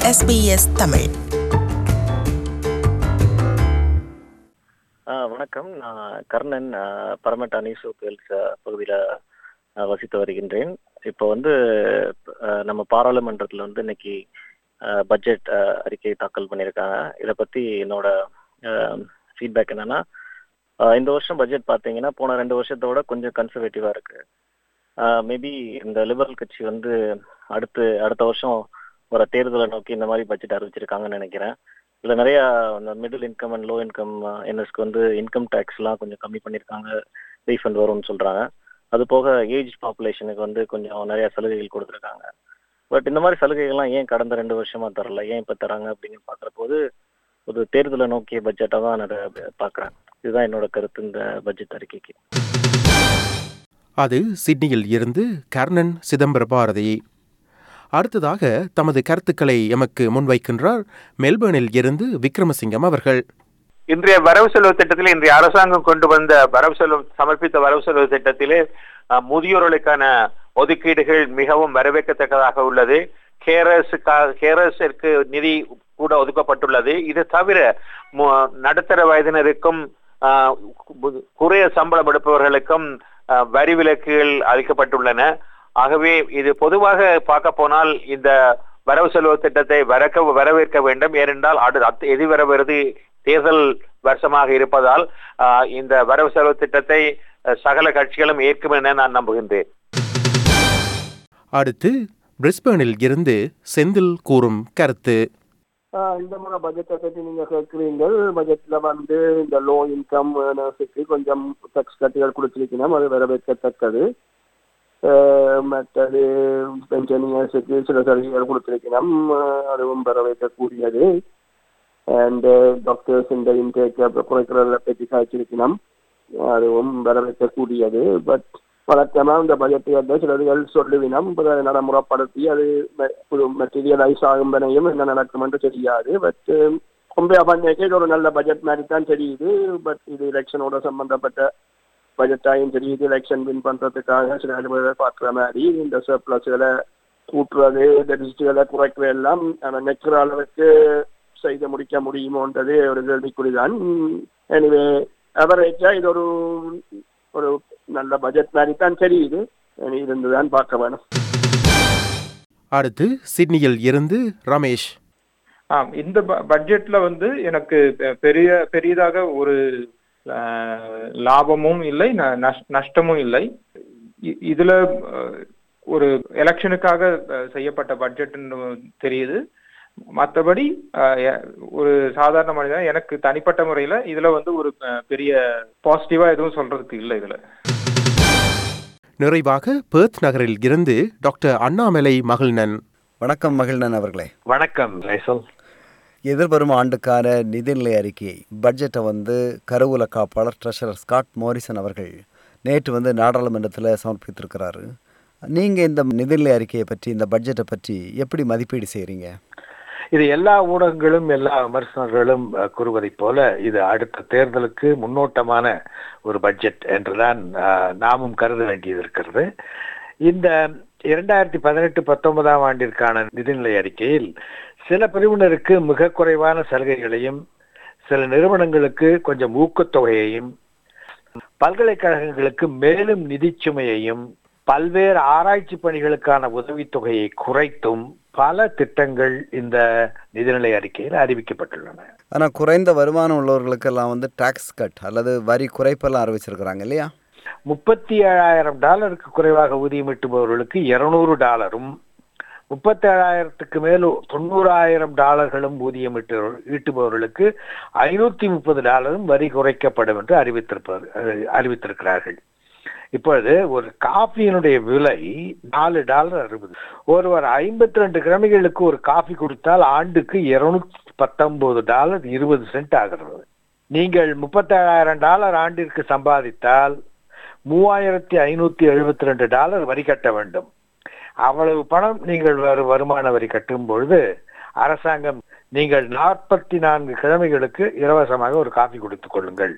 SBS Tamil ஆ வணக்கம் நான் கர்ணன் ஆ, பரமட்டா நியூ சவுத் வேல்ஸ் பகுதியில் வசித்து வருகின்றேன் இப்போ வந்து ஆ, நம்ம பாராளுமன்றத்தில் வந்து இன்னைக்கு பட்ஜெட் அறிக்கை தாக்கல் பண்ணியிருக்காங்க இதை பற்றி என்னோட ஃபீட்பேக் என்னன்னா ஆ, இந்த வருஷம் பட்ஜெட் பார்த்தீங்கன்னா போன ரெண்டு வருஷத்தோட கொஞ்சம் கன்சர்வேட்டிவாக இருக்கு மேபி இந்த லிபரல் கட்சி வந்து அடுத்து அடுத்த வருஷம் ஒரு தேர்தலை நோக்கி இந்த மாதிரி பட்ஜெட் அறிவிச்சிருக்காங்கன்னு நினைக்கிறேன் இதுல நிறைய அந்த middle income and low income என்எஸ்க்கு வந்து இன்கம் டேக்ஸ்லாம் கொஞ்சம் கம்மி பண்ணியிருக்காங்க ரீஃபண்ட் வரும்னு சொல்றாங்க அது போக ஏஜ் பாப்புலேஷனுக்கு வந்து கொஞ்சம் நிறைய சலுகைகள் கொடுத்துருக்காங்க பட் இந்த மாதிரி சலுகைகள்லாம் ஏன் கடந்த ரெண்டு வருஷமா தரல ஏன் இப்போ தராங்க அப்படின்னு பார்க்குற போது ஒரு தேர்தலை நோக்கிய பட்ஜெட்டாக தான் நான் அதை பார்க்குறேன் இதுதான் என்னோட கருத்து இந்த பட்ஜெட் அறிக்கைக்கு அது சிட்னியில் இருந்து கர்ணன் சிதம்பர பாரதி அடுத்ததாக தமது கருத்துக்களை எமக்கு முன்வைக்கின்றார் மெல்பர்னில் இருந்து விக்ரமசிங்கம் அவர்கள் இன்றைய வரவு செலவு திட்டத்தில் இன்றைய அரசாங்கம் கொண்டு வந்த வரவு செலவு சமர்ப்பித்த வரவு செலவு திட்டத்திலே அஹ், முதியோர்களுக்கான ஒதுக்கீடுகள் மிகவும் வரவேற்கத்தக்கதாக உள்ளது கேரஸுக்காக கேரஸிற்கு நிதி கூட ஒதுக்கப்பட்டுள்ளது இது தவிர மு- நடுத்தர வயதினருக்கும் அஹ், கு- குறைய சம்பளம் எடுப்பவர்களுக்கும் அஹ், வரி விலக்குகள் அளிக்கப்பட்டுள்ளன ஆகவே இது பொதுவாக பார்க்க போனால் இந்த வரவு செலவு திட்டத்தை வரக்க வரவேற்க வேண்டும் ஏனென்றால் அடு அத்- எதிர்வரவிருது தேர்தல் வருஷமாக இருப்பதால் ஆஹ், இந்த வரவு செலவு திட்டத்தை அஹ், சகல கட்சிகளும் ஏற்கும் என நான் நம்புகின்றேன் அடுத்து பிரிஸ்பேனில் இருந்து செந்தில் கூறும் கருத்து ஆஹ் இந்த முறை பட்ஜெட்டை பற்றி நீங்க கேட்குறீங்கள் பட்ஜெட்ல வந்து இந்த லோ இன்கம் ஏர்னர்ஸுக்கு கொஞ்சம் டேக்ஸ் கட்டுகள் கொடுத்திருக்கணும் அது வரவேற்கத்தக்கது ஆஹ் மற்றது பென்ஷனியர்ஸுக்கு சில சலுகைகள் கொடுத்திருக்கணும் ஆஹ் அதுவும் வரவேற்கக்கூடியது அண்ட் டாக்டர்ஸ் இந்த இன்டேக் குறைக்கிறத பற்றி காய்ச்சிருக்கணும் அதுவும் வரவேற்கக்கூடியது பட் வழக்கமாக இந்த பட்ஜெட்டை வந்து சிலர்கள் சொல்லுவினம் இப்போ அதை நடைமுறைப்படுத்தி அது மெ- புது மெட்டீரியலைஸ் ஆகும் வரையும் என்ன நடக்கும் என்று தெரியாது பட் கொம்பையா பண்ணிக்க இது ஒரு நல்ல பட்ஜெட் மாதிரி தான் தெரியுது பட் இது எலெக்ஷனோட சம்பந்தப்பட்ட பட்ஜெட்டாயும் தெரியுது எலெக்ஷன் வின் பண்றதுக்காக சில அலுவலர்களை பார்க்குற மாதிரி இந்த சர்ப்ளஸ்களை கூட்டுறது டெபிசிட்டுகளை குறைக்கிறது எல்லாம் நம்ம நிற்கிற அளவுக்கு செய்து முடிக்க முடியுமோன்றது ஒரு கேள்விக்குறிதான் எனிவே அவரேஜா இது ஒரு ஒரு நல்ல பட்ஜெட் மாதிரி தான் தெரியுது இனி இருந்துதான் பார்க்க வேணும் அடுத்து சிட்னியில் இருந்து ரமேஷ் ஆம் இந்த ப- பட்ஜெட்ல வந்து எனக்கு பெ- பெரிய பெரியதாக ஒரு அஹ், லாபமும் இல்லை ந- நஷ்- நஷ்டமும் இல்லை இ- இதுல அஹ், ஒரு எலெக்ஷனுக்காக அஹ், செய்யப்பட்ட பட்ஜெட்னு தெரியுது மற்றபடி ஒரு சாதாரண மனிதன் எனக்கு தனிப்பட்ட முறையில இதுல வந்து ஒரு அஹ், பெரிய பாசிட்டிவா எதுவும் சொல்றதுக்கு இல்லை இதுல நிறைவாக பெர்த் நகரில் இருந்து டாக்டர் அண்ணாமலை மகிழ்நன் வணக்கம் மகிழ்நன் அவர்களே வணக்கம் ரைசல் எதிர்வரும் ஆண்டுக்கான நிதிநிலை அறிக்கையை பட்ஜெட்டை வந்து கருவூல காப்பாளர் ட்ரெஷரர் ஸ்காட் மோரிசன் அவர்கள் நேற்று வந்து நாடாளுமன்றத்தில் சமர்ப்பித்திருக்கிறாரு நீங்கள் இந்த நிதிநிலை அறிக்கையை பற்றி இந்த பட்ஜெட்டை பற்றி எப்படி மதிப்பீடு செய்கிறீங்க இது எல்லா ஊடகங்களும் எல்லா விமர்சகர்களும் அஹ், கூறுவதைப் போல இது அடுத்த தேர்தலுக்கு முன்னோட்டமான ஒரு பட்ஜெட் என்றுதான் அஹ், நாமும் கருத வேண்டியது இருக்கிறது இந்த இரண்டாயிரத்தி பதினெட்டு பத்தொன்பதாம் ஆண்டிற்கான நிதிநிலை அறிக்கையில் சில பிரிவினருக்கு மிக குறைவான சலுகைகளையும் சில நிறுவனங்களுக்கு கொஞ்சம் ஊக்கத்தொகையையும் பல்கலைக்கழகங்களுக்கு மேலும் நிதிச் சுமையையும் பல்வேறு ஆராய்ச்சி பணிகளுக்கான உதவித்தொகையை குறைத்தும் பல திட்டங்கள் இந்த நிதிநிலை அறிக்கையில் அறிவிக்கப்பட்டுள்ளன ஆனால் குறைந்த வருமானம் உள்ளவர்களுக்கெல்லாம் வந்து டாக்ஸ் கட் அல்லது வரி குறைப்பெல்லாம் அறிவிச்சிருக்கிறாங்க இல்லையா முப்பத்தி ஏழாயிரம் டாலருக்கு குறைவாக ஊதியம் ஈட்டுபவர்களுக்கு இருநூறு டாலரும் முப்பத்தி ஏழாயிரத்துக்கு மேல் தொண்ணூறாயிரம் டாலர்களும் ஊதியம் ஈட்டு ஈட்டுபவர்களுக்கு ஐநூத்தி முப்பது டாலரும் வரி குறைக்கப்படும் என்று அறிவித்திருப்பது அஹ், அறிவித்திருக்கிறார்கள் இப்பொழுது ஒரு காஃபியினுடைய விலை நாலு டாலர் அறுபது ஒருவர் ஐம்பத்தி ரெண்டு கிழமைகளுக்கு ஒரு காஃபி கொடுத்தால் ஆண்டுக்கு இருநூத்தி பத்தொன்பது டாலர் இருபது சென்ட் ஆகிறது நீங்கள் முப்பத்தேழாயிரம் டாலர் ஆண்டிற்கு சம்பாதித்தால் மூவாயிரத்தி ஐநூத்தி எழுபத்தி ரெண்டு டாலர் வரி கட்ட வேண்டும் அவ்வளவு பணம் நீங்கள் வரு வருமான வரி கட்டும் பொழுது அரசாங்கம் நீங்கள் நாற்பத்தி நான்கு கிழமைகளுக்கு இலவசமாக ஒரு காஃபி கொடுத்துக் கொள்ளுங்கள்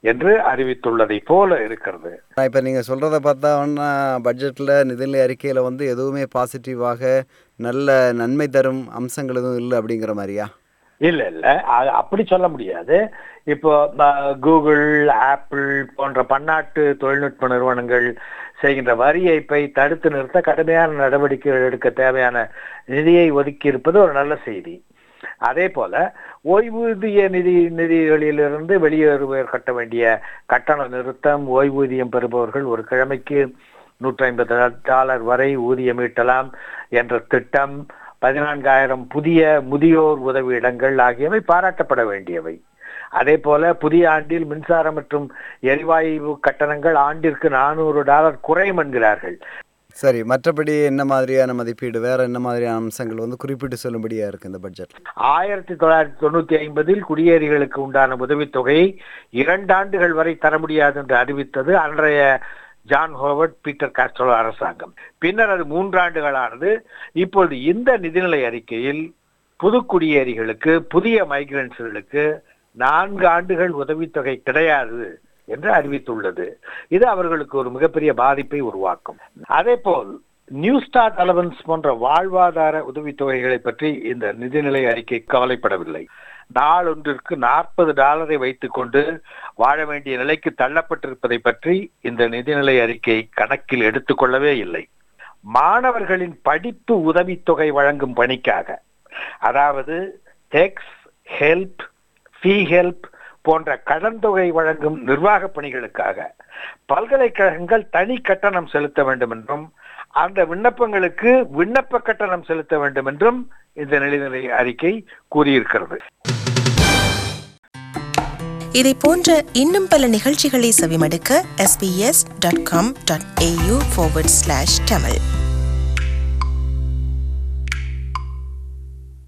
என்று அறிவித்துள்ளதை போல இருக்கிறது இப்போ நீங்கள் சொல்கிறத பார்த்தா ஒன்றா பட்ஜெட்டில் நிதிநிலை அறிக்கையில் வந்து எதுவுமே பாசிட்டிவாக நல்ல நன்மை தரும் அம்சங்கள் எதுவும் இல்லை அப்படிங்கிற மாதிரியா இல்ல இல்ல அது அப்படி சொல்ல முடியாது இப்போ அஹ், கூகுள் ஆப்பிள் போன்ற பன்னாட்டு தொழில்நுட்ப நிறுவனங்கள் செய்கின்ற வரி ஏய்ப்பை தடுத்து நிறுத்த கடுமையான நடவடிக்கைகள் எடுக்க தேவையான நிதியை ஒதுக்கி இருப்பது ஒரு நல்ல செய்தி அதே போல ஓய்வூதிய நிதி நிதிகளிலிருந்து வெளியேறுவர் கட்ட வேண்டிய கட்டண நிறுத்தம் ஓய்வூதியம் பெறுபவர்கள் ஒரு கிழமைக்கு நூற்றி ஐம்பது டாலர் வரை ஊதியம் ஈட்டலாம் என்ற திட்டம் பதினான்காயிரம் புதிய முதியோர் உதவியிடங்கள் ஆகியவை பாராட்டப்பட வேண்டியவை அதே போல புதிய ஆண்டில் மின்சாரம் மற்றும் எரிவாயு கட்டணங்கள் ஆண்டிற்கு நானூறு டாலர் குறையும் என்கிறார்கள் சரி மற்றபடி என்ன மாதிரியான மதிப்பீடு வேற என்ன மாதிரியான அம்சங்கள் வந்து குறிப்பிட்டு சொல்லும்படியா இருக்கு இந்த பட்ஜெட்ல ஆயிரத்தி தொள்ளாயிரத்தி தொண்ணூத்தி ஐம்பதில் குடியேறிகளுக்கு உண்டான உதவித்தொகையை இரண்டு ஆண்டுகள் வரை தர முடியாது என்று அறிவித்தது அன்றைய ஜான் ஹோவர்ட் பீட்டர் காஸ்ட்ரோ அரசாங்கம் பின்னர் அது மூன்றாண்டுகளானது இப்பொழுது இந்த நிதிநிலை அறிக்கையில் புது குடியேறிகளுக்கு புதிய மைக்ரன்ஸ்களுக்கு நான்கு ஆண்டுகள் உதவித்தொகை கிடையாது என்று அறிவித்துள்ளது இது அவர்களுக்கு ஒரு மிகப்பெரிய பாதிப்பை உருவாக்கும் அதே போல் நியூ ஸ்டார்ட் அலவன்ஸ் போன்ற வாழ்வாதார உதவித்தொகைகளை பற்றி இந்த நிதிநிலை அறிக்கை கவலைப்படவில்லை நாளொன்றிற்கு நாற்பது டாலரை வைத்துக் கொண்டு வாழ வேண்டிய நிலைக்கு தள்ளப்பட்டிருப்பதை பற்றி இந்த நிதிநிலை அறிக்கை கணக்கில் எடுத்துக்கொள்ளவே இல்லை மாணவர்களின் படிப்பு உதவித்தொகை வழங்கும் பணிக்காக அதாவது டெக்ஸ் ஹெல்ப் ஃபீ ஹெல்ப் போன்ற கடன் தொகை வழங்கும் நிர்வாக பணிகளுக்காக பல்கலைக்கழகங்கள் தனி கட்டணம் செலுத்த வேண்டும் என்றும் அந்த விண்ணப்பங்களுக்கு விண்ணப்ப கட்டணம் செலுத்த வேண்டும் என்றும் இந்த நிலைநிலை அறிக்கை கூறியிருக்கிறது இதை போன்ற இன்னும் பல நிகழ்ச்சிகளை செவிமடுக்க sbs.com.au forward slash tamil